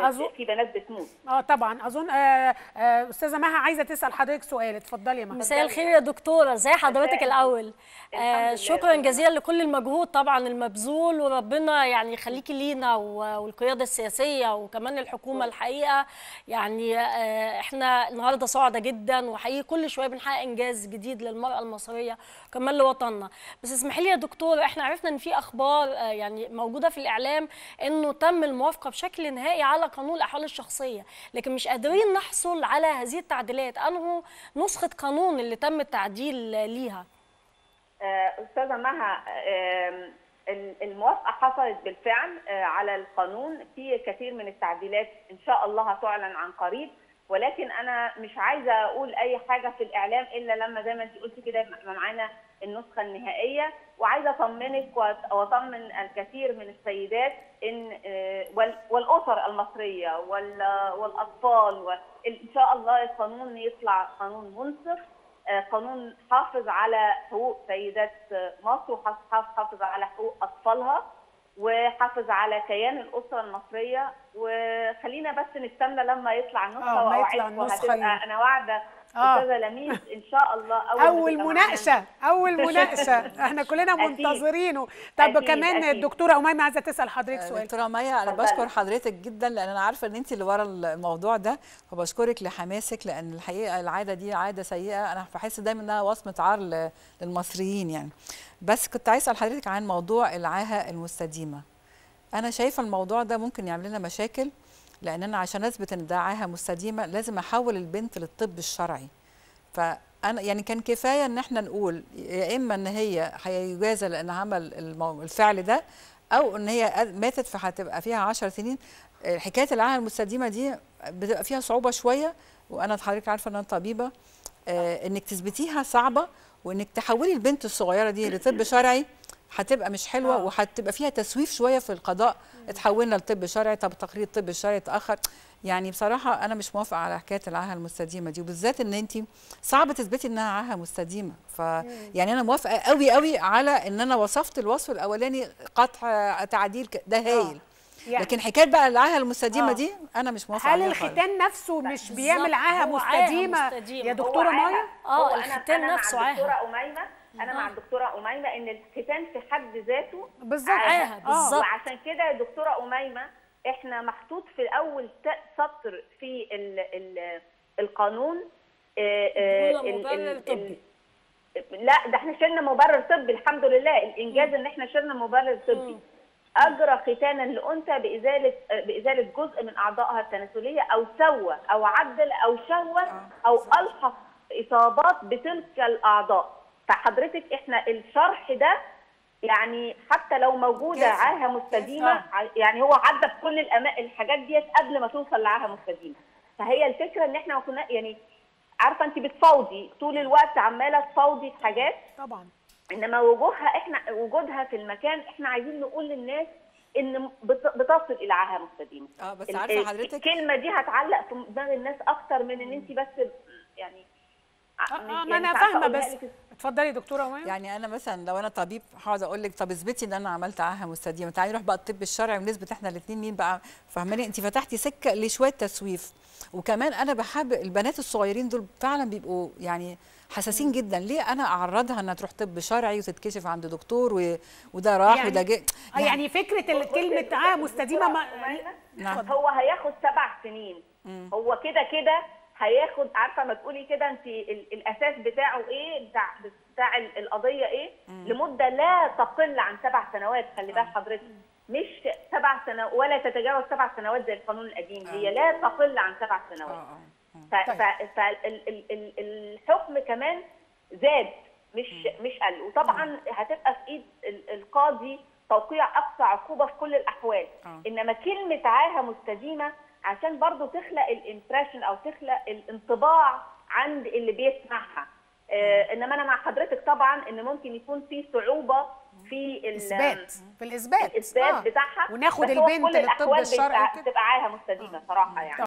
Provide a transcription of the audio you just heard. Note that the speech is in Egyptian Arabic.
أظن- في بنات بتموت اه طبعا اظن آه آه استاذه مها عايزه تسال حضرتك سؤال اتفضلي يا مها مساء الخير يا دكتوره ازي حضرتك مساء الاول الحمد آه لله شكرا تمام. جزيلا لكل المجهود طبعا المبذول وربنا يعني يخليكي لينا و- والقياده السياسيه وكمان الحكومه الحقيقه يعني آه احنا النهارده سعداء جدا وحقيقي كل شويه بنحقق انجاز جديد للمراه المصريه وكمان لوطننا بس اسمحي لي يا دكتور احنا عرفنا ان في اخبار آه يعني موجوده في الاعلام انه تم الموافقه بشكل نهائي على قانون الاحوال الشخصيه لكن مش قادرين نحصل على هذه التعديلات انه نسخه قانون اللي تم التعديل ليها آه، استاذه مها آم، ال- الموافقه حصلت بالفعل آه، على القانون في كثير من التعديلات ان شاء الله هتعلن عن قريب ولكن انا مش عايزه اقول اي حاجه في الاعلام الا لما زي ما انت قلتي كده يبقى معانا النسخه النهائيه وعايزه اطمنك وأط- واطمن الكثير من السيدات ان آه، وال- والاسر المصريه وال- والاطفال وال- ان شاء الله القانون يطلع قانون منصف آه، قانون حافظ على حقوق سيدات آه، مصر وحافظ على حقوق اطفالها وحافظ على كيان الاسره المصريه وخلينا بس نستنى لما يطلع النسخه آه، ما يطلع واوعدكم النسخة هتبقى ال- انا واعده آه. استاذه لميس ان شاء الله اول ما اول تبقى مناقشه اول مناقشه احنا كلنا أكيد. منتظرينه طب أكيد، كمان أكيد. الدكتوره اميمه عايزه تسال حضرتك سؤال دكتوره مايا انا اتفضلي. بشكر حضرتك جدا لان انا عارفه ان انت اللي ورا الموضوع ده وبشكرك لحماسك لان الحقيقه العاده دي عاده سيئه انا بحس دايما انها وصمه عار ل- للمصريين يعني بس كنت عايزه اسال حضرتك عن موضوع العاهه المستديمه انا شايفه الموضوع ده ممكن يعمل لنا مشاكل لان انا عشان اثبت ان ده عاهه مستديمه لازم احول البنت للطب الشرعي فانا يعني كان كفايه ان احنا نقول يا اما ان هي هيجازى لان عمل المو- الفعل ده او ان هي أد- ماتت فهتبقى فيها 10 سنين آه، حكايه العاهه المستديمه دي بتبقى فيها صعوبه شويه وانا حضرتك عارفه ان انا طبيبه آه، انك تثبتيها صعبه وانك تحولي البنت الصغيره دي لطب شرعي هتبقى مش حلوه آه. وهتبقى فيها تسويف شويه في القضاء اتحولنا لطب شرعي طب تقرير الطب الشرعي اتاخر يعني بصراحه انا مش موافقه على حكايه العاهه المستديمه دي وبالذات ان انت صعب تثبتي انها عاهه مستديمه ف يعني انا موافقه قوي قوي على ان انا وصفت الوصف الاولاني قطع تعديل ك- ده هايل يعني لكن حكايه بقى العاهه المستديمه آه. دي انا مش موافقه هل عليها خالص. الختان نفسه مش بالظبط، بيعمل عاهه هو عاهة مستديمه مستديمة. يا هو دكتوره هو مايا عاهة- آه، هو أنا- الختان أنا نفسه مع عاهة. الدكتوره اميمه انا مع آه. الدكتوره اميمه ان الختان في حد ذاته بالظبط عاهة، بالظبط. وعشان كده يا دكتوره اميمه احنا محطوط في الاول ت- سطر في ال ال القانون آه، آه، دون ال- مبرر ال- طبي. ال- لا ده احنا شلنا مبرر طبي الحمد لله الانجاز ان احنا شلنا مبرر طبي اجرى ختانا لانثى بازاله بازاله جزء من اعضائها التناسليه او سوى او عدل او شوه او الحق اصابات بتلك الاعضاء فحضرتك احنا الشرح ده يعني حتى لو موجوده كافي. عاهه مستديمه آه. ع- يعني هو عدى بكل الأما... الحاجات ديت قبل ما توصل لعاهه مستديمه فهي الفكره ان احنا ما كنا يعني عارفه انت بتفاوضي طول الوقت عماله تفاوضي في حاجات طبعا انما وجودها احنا وجودها في المكان احنا عايزين نقول للناس ان بت- بتصل الى عاهه مستديمه اه بس ال- عارفه حضرتك الكلمه دي هتعلق في دماغ الناس اكتر من ان انت بس يعني اه, آه يعني ما انا مش عارفة فاهمه أقولها بس لك اتفضلي يا دكتوره اميمه يعني انا مثلا لو انا طبيب هقعد اقول لك طب اثبتي ان انا عملت عاهه مستديمه تعالي نروح بقى الطب الشرعي ونثبت احنا الاثنين مين بقى فاهماني انت فتحتي سكه لشويه تسويف وكمان انا بحب البنات الصغيرين دول فعلا بيبقوا يعني حساسين جدا ليه انا اعرضها انها تروح طب شرعي وتتكشف عند دكتور و... وده راح يعني- وده جه آه يعني فكره ال- كلمه عاهه مستديمه ما نعم. هو هياخد سبع سنين هو كده كده هياخد عارفه ما تقولي كده انت ال- الاساس بتاعه ايه بتاع بتاع ال- القضيه ايه لمده لا تقل عن سبع سنوات خلي بال حضرتك مش سبع سنوات ولا تتجاوز سبع سنوات زي القانون القديم هي لا تقل عن سبع اه سنوات اه فالحكم كمان زاد مش مش قل وطبعا هتبقى في ايد ال- القاضي توقيع اقصى عقوبه في كل الاحوال آه. انما كلمه عاهه مستديمه عشان برضو تخلق الامبريشن او تخلق الانطباع عند اللي بيسمعها آه انما انا مع حضرتك طبعا ان ممكن يكون في صعوبه في ال- اثبات في الاثبات الاثبات آه. بتاعها وناخد بس هو في البنت كل للطب الأحوال الشرعي بتبقى- وكده. بتبقى عاهه مستديمه صراحه يعني